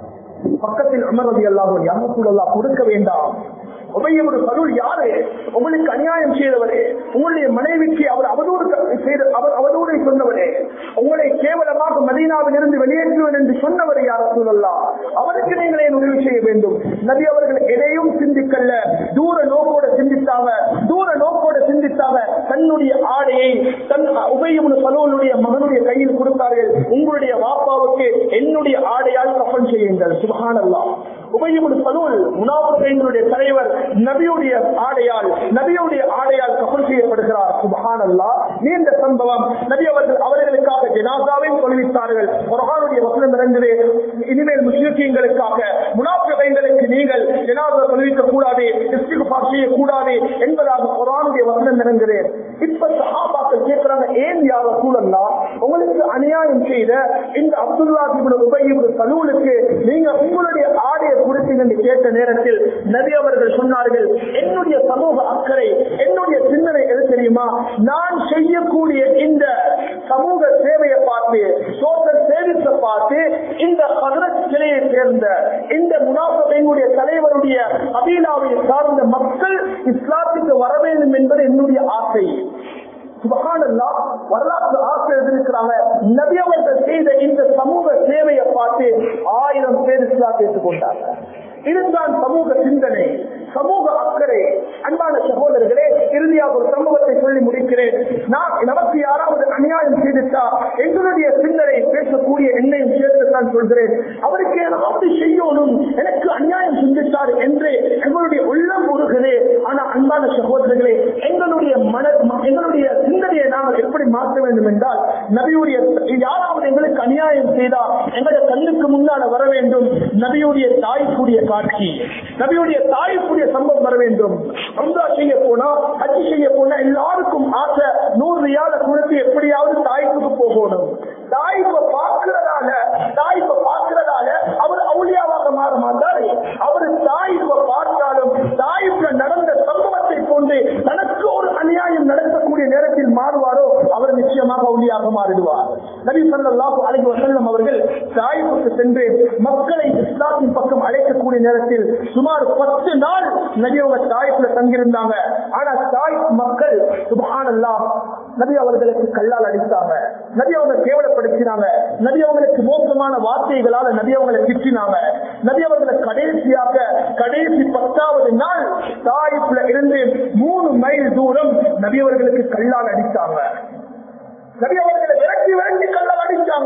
பக்கத்தில் அமர்வது எல்லாம் யாருக்குள்ளா கொடுக்க வேண்டாம் உபயோக பருள் யாரு உங்களுக்கு அநியாயம் செய்தவரே உங்களுடைய மனைவிக்கு அவர் அவதூறு செய்த அவர் அவதூறை சொன்னவரே உங்களை கேவலமாக மதீனாவில் இருந்து வெளியேற்றுவேன் என்று சொன்னவர் யார் சொல்லலாம் அவருக்கு நீங்களே உதவி செய்ய வேண்டும் நபி அவர்கள் எதையும் சிந்திக்கல்ல தூர நோக்கோட சிந்தித்தாங்க தூர நோக்கோட சிந்தித்தாங்க தன்னுடைய ஆடையை தன் உபயோக பலவனுடைய மகனுடைய கையில் கொடுத்தார்கள் உங்களுடைய வாப்பாவுக்கு என்னுடைய ஆடையால் கப்பல் செய்யுங்கள் சுபகானல்லா உபயோக பலூல் முனாபுடைய தலைவர் நபியுடைய ஆடையால் நபியுடைய ஆடையால் கப்பல் செய்யப்படுகிறார் சுபகானல்லா நீண்ட சம்பவம் நபி அவர்கள் அவர்களுக்காக ஜனாசாவையும் தொழுவித்தார்கள் குரானுடைய வசனம் இருந்தது இனிமேல் முஸ்லிம்களுக்காக முனாபிகளுக்கு நீங்கள் ஜனாசா தொழுவிக்க கூடாது இஸ்திகுபார் செய்யக்கூடாது என்பதாக குரானுடைய வசனம் இருந்தது இப்ப சஹாபாக்கள் கேட்கிறாங்க ஏன் யார சூழல்லா உங்களுக்கு அநியாயம் செய்த இந்த அப்துல்லா உபயோக சலூலுக்கு நீங்க உங்களுடைய ஆடையை கொடுத்தீங்க என்று கேட்ட நேரத்தில் நபி அவர்கள் சொன்னார்கள் என்னுடைய சமூக அக்கறை என்னுடைய சிந்தனை எது தெரியுமா நான் செய்யக்கூடிய இந்த சமூக சேவையை பார்த்து சோழர் சேவித்தை பார்த்து இந்த பகரத் சிலையை சேர்ந்த இந்த முனாஃபைனுடைய தலைவருடைய அபீலாவை சார்ந்த மக்கள் இஸ்லாத்துக்கு வர வேண்டும் என்பது என்னுடைய ஆசை சுபகானல்லா வரலாற்று ஆசிரியர் இருக்கிறாங்க நபி அவர்கள் செய்த இந்த சமூக சேவையை பார்த்து ஆயிரம் பேர் இஸ்லாத்தை ஏற்றுக்கொண்டாங்க இதுதான் சமூக சிந்தனை சமூக அக்கறை அன்பான சகோதரர்களே இறுதியாக ஒரு சம்பவத்தை சொல்லி முடிக்கிறேன் நான் நமக்கு யாராவது அநியாயம் செய்துட்டா எங்களுடைய சிந்தனை பேசக்கூடிய என்னையும் சேர்த்து நான் சொல்கிறேன் அவருக்கு ஏதாவது செய்யணும் எனக்கு அநியாயம் செஞ்சுட்டார் என்று எங்களுடைய உள்ளம் உருகுது ஆனா அன்பான சகோதரர்களே எங்களுடைய மன எங்களுடைய சிந்தனையை நாங்கள் எப்படி மாற்ற வேண்டும் என்றால் நபியுடைய யாராவது எங்களுக்கு அநியாயம் செய்தா எங்களுடைய கண்ணுக்கு முன்னால வர வேண்டும் நபியுடைய தாய்க்குரிய காட்சி நபியுடைய தாய்க்குரிய சம்பவம் வர வேண்டும் அம்தா செய்ய போனா ஹஜ் செய்ய போனா எல்லாருக்கும் ஆசை நூறு ரியால கொடுத்து எப்படியாவது தாய்க்கு போகணும் தாய்ப்ப பார்க்கிறதால தாய்ப்ப பார்க்கிறதால அவர் அவுளியாவாக மாற மாட்டாரு அவர் தாய்ப்ப பார்த்தாலும் தாய்ப்புல நடந்த சம்பவத்தை கொண்டு தனக்கு ஒரு அநியாயம் நடக்கக்கூடிய நேரத்தில் மாறுவாரோ அவர் நிச்சயமாக அவுளியாக மாறிடுவார் நபி ஸல்லல்லாஹு அலைஹி வஸல்லம் அவர்கள் தாய்ப்புக்கு சென்று மக்களை இஸ்லாத்தின் பக்கம் அழைக்கக்கூடிய நேரத்தில் சுமார் பத்து நாள் நபி அவங்க தாய்ப்புல தங்கியிருந்தாங்க ஆனா தாய் மக்கள் சுபஹானல்லாஹ் நபி அவர்களுக்கு கல்லால் அடித்தாங்க நபி அவங்க கேவலப்படுத்தினாங்க நபி அவங்களுக்கு மோசமான வார்த்தைகளால நபி அவங்களை திட்டினாங்க நபி அவர்களை கடைசியாக கடைசி பத்தாவது நாள் தாய்ப்புல இருந்து மூணு மைல் தூரம் நபி அவர்களுக்கு கல்லால் அடித்தாங்க நபி அவர்களை விரட்டி விரட்டி கல்லால் அடிச்சாங்க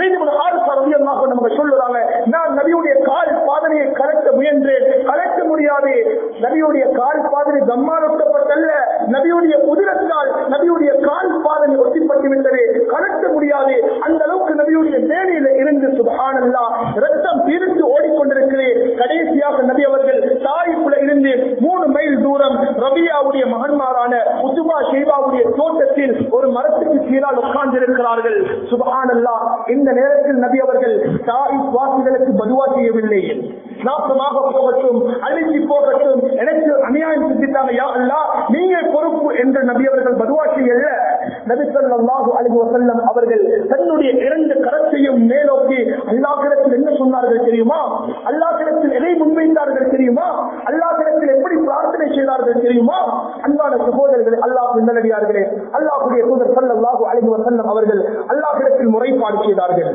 நமக்கு சொல்லுறாங்க நான் நபியுடைய கால் பாதனையை கலக்க முயன்றேன் கலக்க முடியாது நபியுடைய கால் பாதனை கம்மானொட்டப்பட்டல்ல நபியுடைய உதிரத்தால் நபியுடைய கால் பாதனை ஒட்டிப்பட்டு விட்டது கலக்க முடியாது அந்த அளவுக்கு நபியுடைய மேலையில இருந்து சுபஹானல்லா ரத்தம் தீர்த்து ஓடிக்கொண்டிருக்கிறேன் கடைசியாக நபி அவர்கள் தாய்ப்புல இருந்து மூணு மைல் தூரம் ரபியாவுடைய மகன்மாரான உத்துமா ஷெய்பாவுடைய தோட்டத்தில் ஒரு மரத்துக்கு கீழால் உட்கார்ந்திருக்கிறார்கள் சுபஹானல்லா இந்த நேரத்தில் நபி அவர்கள் தாய் வாசிகளுக்கு பதுவா செய்யவில்லை நாசமாக போகட்டும் அழிஞ்சி போகட்டும் எனக்கு அநியாயம் செஞ்சுட்டாங்க யா அல்லா நீங்க பொறுப்பு என்று நபி அவர்கள் பதுவா செய்யல நபி ஸல்லல்லாஹு அலைஹி வஸல்லம் அவர்கள் தன்னுடைய இரண்டு கரத்தையும் மேலோக்கி அல்லாஹ்விடத்தில் என்ன சொன்னார்கள் தெரியுமா அல்லாஹ்விடத்தில் எதை முன்வைத்தார்கள் தெரியுமா அல்லாஹ்விடத்தில் எப்படி பிரார்த்தனை செய்தார்கள் தெரியுமா அன்பான சகோதரர்களே அல்லாஹ் நல்லடியார்களே அல்லாஹ்வுடைய தூதர் ஸல்லல்லாஹு அலைஹி வஸல்லம் அவர்கள் அல்லாஹ்விடத்தில் முறைப்பாடு செய்தார்கள்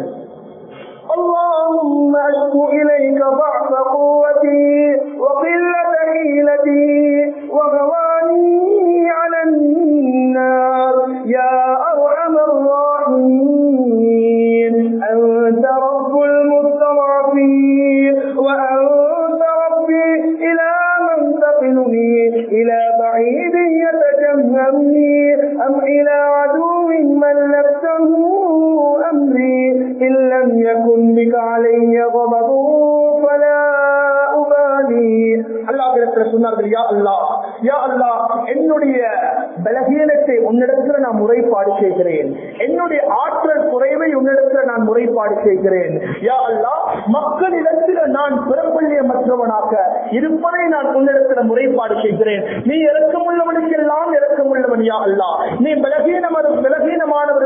اللهم أشكو إليك ضعف قوتي وقلة حيلتي وغواني على النار يا أرحم الراحمين أنت رب المستضعفين وأنت ربي إلى من تقلني إلى بعيد يتجهمني أم إلى عدو ملكته أمري إن لم يكن بك علي غضب فلا أبالي அல்லாஹ் சொன்னார்கள் யா அல்லாஹ் யா அல்லாஹ் என்னுடைய பலகீனத்தை உன்னிடத்தில் நான் முறைப்பாடு செய்கிறேன் என்னுடைய ஆற்றல் குறைவை உன்னிடத்தில் நான் முறைப்பாடு செய்கிறேன் யா அல்லாஹ் மக்களிடத்தில் நான் பிறப்புள்ளியமற்றவனாக இருப்பதை நான் உன்னிடத்தில் முறைப்பாடு செய்கிறேன் நீ இறக்கமுள்ளவனுக்கெல்லாம் இறக்கமுள்ளவன் யா அல்லாஹ் நீ பலகீனமான பலகீனமானவர்கள்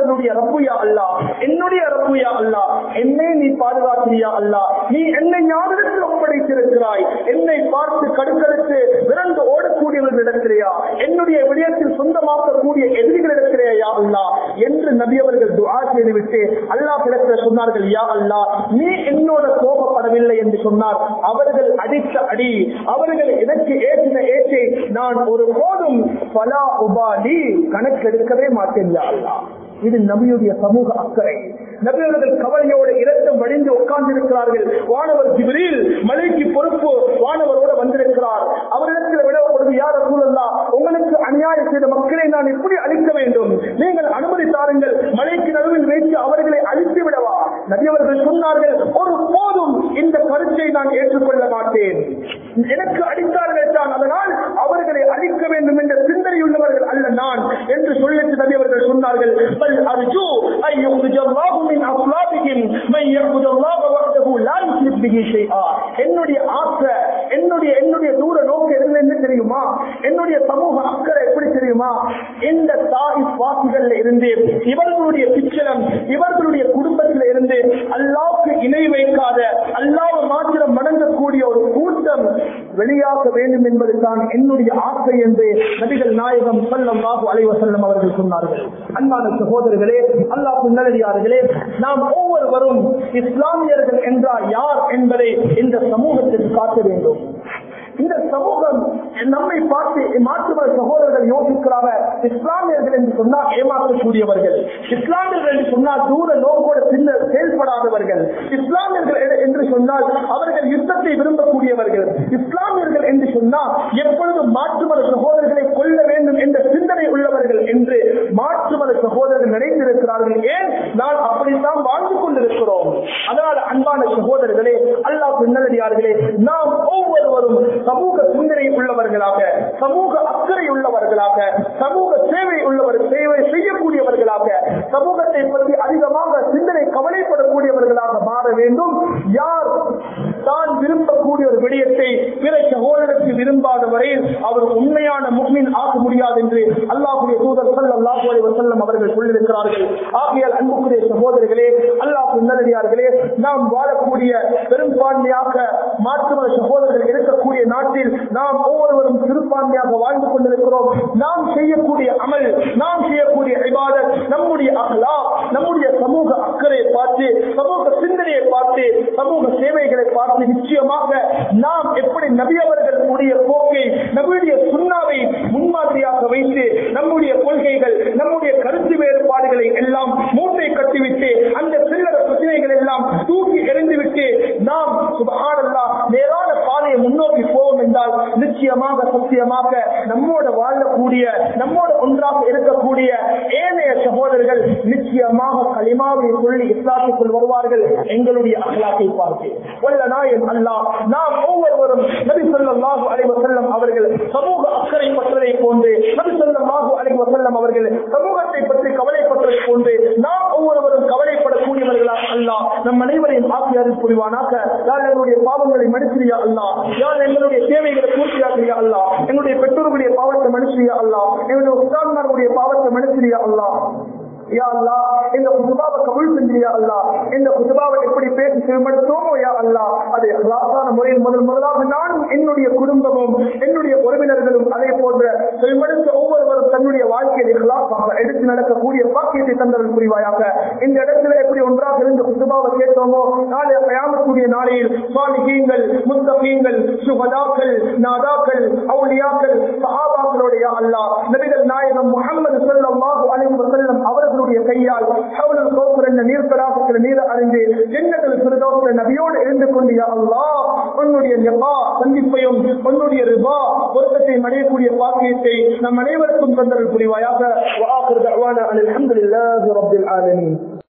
அவர்களுடைய ரப்புயா அல்லா என்னுடைய ரப்புயா அல்லா என்னை நீ பாதுகாக்கிறியா அல்லா நீ என்னை யாரிடத்தில் ஒப்படைத்திருக்கிறாய் என்னை பார்த்து கடுக்கெடுத்து விரண்டு ஓடக்கூடியவர்களிடத்திலேயா என்னுடைய விடயத்தில் சொந்தமாக்கக்கூடிய எதிரிகளிடத்திலேயா அல்லா என்று நபி அவர்கள் துஆ செய்துவிட்டு அல்லாஹ் கிடக்கிற சொன்னார்கள் யா அல்லா நீ என்னோட கோபப்படவில்லை என்று சொன்னார் அவர்கள் அடித்த அடி அவர்கள் எனக்கு ஏற்றின ஏற்றை நான் ஒரு போதும் பலா உபாலி கணக்கெடுக்கவே மாட்டேன் யா அல்லா இது நபியுடைய சமூக அக்கறை நபியவர்கள் கவலையோடு இரத்தம் வடிந்து உட்கார்ந்திருக்கிறார்கள் வானவர் ஜிபிரில் மலைக்கு பொறுப்பு வானவரோடு வந்திருக்கிறார் அவரிடத்தில் விடப்படுவது யார் சூழல்லா உங்களுக்கு அநியாயம் செய்த மக்களை நான் எப்படி அழிக்க வேண்டும் நீங்கள் அனுமதி தாருங்கள் மலைக்கு நடுவில் வைத்து அவர்களை அழித்து விடவா நபியவர்கள் சொன்னார்கள் ஒரு போதும் இந்த கருத்தை நான் ஏற்றுக்கொள்ள மாட்டேன் எனக்கு அடித்தார்கள் தான் அதனால் அவர்களை அழிக்க வேண்டும் என்ற சிந்தனையுள்ளவர்கள் அல்ல நான் என்று சொல்லிட்டு நபியவர்கள் சொன்னார்கள் بل أرجو أن يخرج الله من أصلابهم من يعبد الله وحده لا يشرك به شيئا என்னுடைய ஆசை என்னுடைய என்னுடைய தூர நோக்கு என்ன தெரியுமா என்னுடைய சமூக அக்கறை எப்படி தெரியுமா இந்த தாய் வாசிகள்ல இருந்து இவர்களுடைய பிச்சலம் இவர்களுடைய குடும்பத்தில் இருந்து அல்லாவுக்கு இணை வைக்காத அல்லாவை மாத்திரம் வணங்கக்கூடிய ஒரு கூட்டம் வெளியாக வேண்டும் என்பதுதான் என்னுடைய ஆசை என்று நபிகள் நாயகம் சல்லல்லாஹு அலைஹி வஸல்லம் அவர்கள் சொன்னார்கள் அன்பான சகோதரர்களே அல்லாஹ் நல்லடியார்களே நாம் ஒவ்வொருவரும் இஸ்லாமியர்கள் என்றால் யார் என்பதை இந்த சமூகத்திற்கு காட்ட வேண்டும் இந்த சமூகம் நம்மை பார்த்து மாற்றுவ சகோதரர்கள் யோசிக்கிறாங்க இஸ்லாமியர்கள் என்று சொன்னால் ஏமாற்றக்கூடியவர்கள் இஸ்லாமியர்கள் என்று சொன்னால் தூர நோக்கோட பின்னர் செயல்படாதவர்கள் இஸ்லாமியர்கள் எ- என்று சொன்னால் அவர்கள் யுத்தத்தை விரும்பக்கூடியவர்கள் இஸ்லாமியர்கள் என்று சொன்னால் எப்பொழுதும் மாற்றுமத சகோதரர்களை கொல்ல வேண்டும் என்ற சிந்தனை உள்ளவர்கள் என்று மாற்றுமத சகோதரர்கள் நினைத்திருக்கிறார்கள் ஏன் நான் அப்படித்தான் வாழ்ந்து கொண்டிருக்கிறோம் அதனால அன்பான சகோதரர்களே அல்லாஹ் பின்னடியார்களே நாம் ஒவ்வொருவரும் சமூக சிந்தனை உள்ளவர்களாக சமூக அக்கறை உள்ளவர்களாக சமூக சேவை உள்ளவர் சேவை செய்யக்கூடியவர்களாக சமூகத்தை பற்றி அதிகமாக சிந்தனை கவலைப்படக்கூடியவர்களாக மாற வேண்டும் யார் தான் விரும்பக்கூடிய ஒரு விடயத்தை பிற சகோதரருக்கு விரும்பாத வரையில் அவர் உண்மையான முக்மின் ஆக முடியாது என்று அல்லாஹுடைய தூதர் ஸல்லல்லாஹு அலைஹி வஸல்லம் அவர்கள் சொல்லியிருக்கிறார்கள் ஆகையால் அன்புக்குரிய சகோதரர்களே அல்லாஹ் நல்லடியார்களே நாம் வாழக்கூடிய பெரும்பான்மையாக மாற்றுமத சகோதரர்கள் இருக்கக்கூடிய நாட்டில் நாம் ஒவ்வொருவரும் சிறுபான்மையாக வாழ்ந்து கொண்டிருக்கிறோம் நாம் செய்யக்கூடிய அமல் நாம் செய்யக்கூடிய இபாதத் நம்முடைய அகலா நம்முடைய சமூக அக்கறையை பார்த்து சமூக சிந்தனையை பார்த்து சமூக சேவைகளை பார்த்து நிச்சயமாக நாம் எப்படி நபி அவர்களுடைய போக்கை நம்முடைய சுண்ணாவை முன்மாதிரியாக வைத்து நம்முடைய கொள்கைகள் நம்முடைய கருத்து வேறுபாடுகளை எல்லாம் மூட்டை கட்டிவிட்டு அந்த சில்லற பிரச்சனைகள் எல்லாம் தூக்கி எறிந்துவிட்டு நாம் சுபஹானல்லா நேரான பாதையை முன்னோக்கி போவோம் என்றால் நிச்சயமாக சத்தியமாக நம்மோட வாழக்கூடிய நம்மோட ஒன்றாக இருக்கக்கூடிய ஏனைய சகோதரர்கள் நிச்சயமாக களிமாவை சொல்லி இஸ்லாத்துக்குள் வருவார்கள் எங்களுடைய அகலாக்கை பார்த்து வல்ல நாயன் அல்லாஹ் நாம் ஒவ்வொருவரும் நபி ஸல்லல்லாஹு அலைஹி வஸல்லம் அவர்கள் சமூக அக்கறை பற்றதை போன்று நபி ஸல்லல்லாஹு அலைஹி வஸல்லம் அவர்கள் சமூகத்தை பற்றி கவலைப்பட்டதை போன்று நாம் ஒவ்வொருவரும் கவலைப்படக்கூடியவர்களாக அல்லாஹ் நம் அனைவரையும் ஆக்கியாரில் புரிவானாக யார் எங்களுடைய பாவங்களை மனுஷரியா அல்லாஹ் யார் எங்களுடைய தேவைகளை பூர்த்தியாக்கிறியா அல்லாஹ் எங்களுடைய பெற்றோர்களுடைய பாவத்தை மனுஷரியா அல்லாஹ் எங்களுடைய உஸ்தான்மார்களுடைய பாவத்தை மனுஷரியா அல்லாஹ் யா அல்லாஹ் இந்த குதுபாவை கபூல் செஞ்சியா அல்லாஹ் இந்த குதுபாவை எப்படி பேசி செவிமடுத்தோமோ யா அல்லாஹ் அது இஹ்லாஸான முறையில் முதல் முதலாக நானும் என்னுடைய குடும்பமும் என்னுடைய உறவினர்களும் அதே போன்ற செவிமடுத்த ஒவ்வொருவரும் தன்னுடைய வாழ்க்கையில் இஹ்லாஸாக எடுத்து நடக்கக்கூடிய பாக்கியத்தை தந்தவர்கள் புரிவாயாக இந்த இடத்துல எப்படி ஒன்றாக இருந்து குதுபாவை கேட்டோமோ நாளை கயாமக்கூடிய நாளையில் சாலிகீங்கள் முத்தகீங்கள் சுகதாக்கள் நாதாக்கள் அவுலியாக்கள் சஹாபாக்களோட யா அல்லாஹ் நபிகள் நாயகம் முஹம்மது ஸல்லல்லாஹு அலைஹி வஸல்லம் அவர்களுடைய கையால் ஹவுலுல் கௌசர் என்ற நீர் தடாகத்தில் நீர் அறிந்து ஜன்னத்துல் ஃபிர்தௌஸ்ல நபியோடு இருந்து கொண்டு யா அல்லாஹ் உன்னுடைய லிகா சந்திப்பையும் உன்னுடைய ரிபா பொருத்தத்தை அடையக்கூடிய பாக்கியத்தை நம் அனைவருக்கும் தந்தல் புரிவாயாக வஆகிரு தஅவானா அல்ஹம்துலில்லாஹி ரப்பில் ஆலமீன்